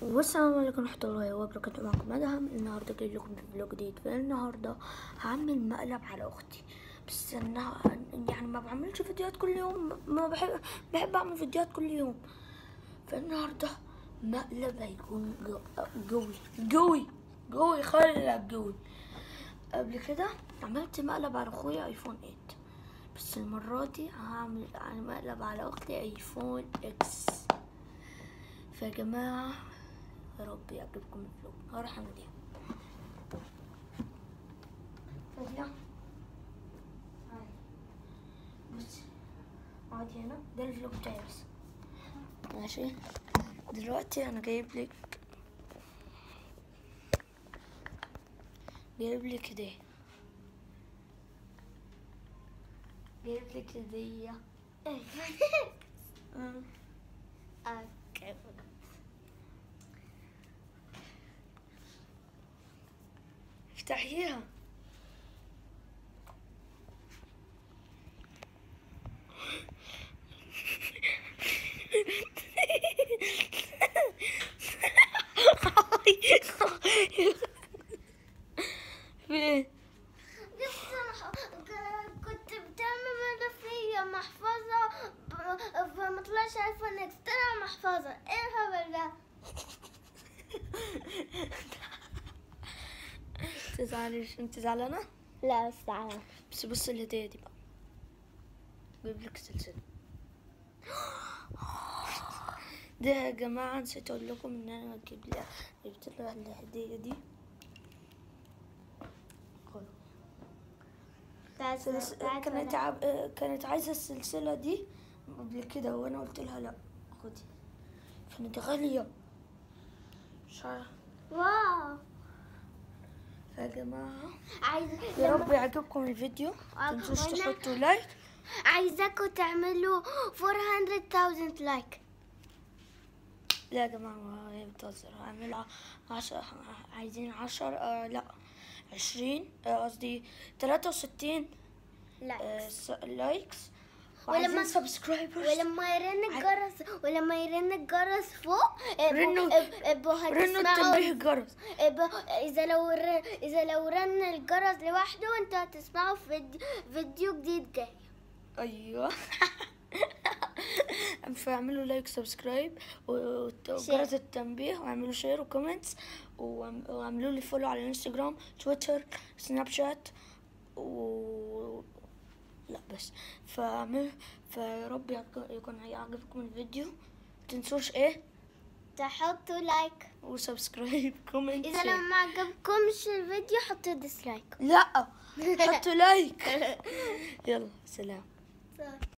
والسلام عليكم ورحمة الله وبركاته معكم مدهم النهاردة جاي لكم بفلوج جديد فالنهاردة هعمل مقلب على أختي بس أنا يعني ما بعملش فيديوهات كل يوم ما بحب بحب أعمل فيديوهات كل يوم فالنهاردة مقلب هيكون جو- جوي جوي جوي خلق جوي قبل كده عملت مقلب على أخويا أيفون 8 بس المرة دي هعمل مقلب على أختي أيفون إكس فيا جماعة يا رب يعجبكم الفلوج هروح اعمل ايه فاضية هاي بصي اقعدي هنا ده الفلوج بتاعي بس ماشي دلوقتي انا جايب لك جايب لك هدية جايب لك هدية أمم. اوكي افتحيها فين بس أنا كنت بتعمل ملفية محفظة ب- فما طلعش ايفون اكس طلع محفظة ايه الهبل ده؟ تزعليش انت زعلانة لا بس تعالى بس بص الهدية دي بقى جايب لك سلسلة ده يا جماعة نسيت اقول لكم ان انا جبت لها جبت لها الهدية دي سلس... كانت عب... كانت عايزة السلسلة دي قبل كده وانا قلت لها لا خدي كانت غالية مش عارف واو يا جماعة عايز يا رب يعجبكم الفيديو متنسوش وأنا- تحطوا لايك عايزاكم تعملوا 400,000 لايك لا يا جماعة ما هي بتهزر هعمل ع- عشر عايزين عشر آه لا عشرين آه، قصدي تلاتة وستين لايك آه س- لايكس ولما- وعايزين سبسكرايبرز ولما يرن الجرس ولما يرن الجرس فوق رنوا- ابقوا- ابقوا رنوا هتسمعوا التنبيه الجرس ابقوا- اذا لو ر... اذا لو رن الجرس لوحده انتوا هتسمعوا فيديو فيديو جديد جاي ايوه فاعملوا لايك سبسكرايب و- وجرس التنبيه واعملوا شير وكومنتس وعم- واعملوا لي فولو على الانستجرام تويتر سناب شات و لا بس فاعمل فيا رب يعج- يكون يعجبكم الفيديو متنسوش ايه تحطوا لايك وسبسكرايب كومنت اذا لو ما عجبكمش الفيديو حطوا ديسلايك لا حطوا لايك يلا سلام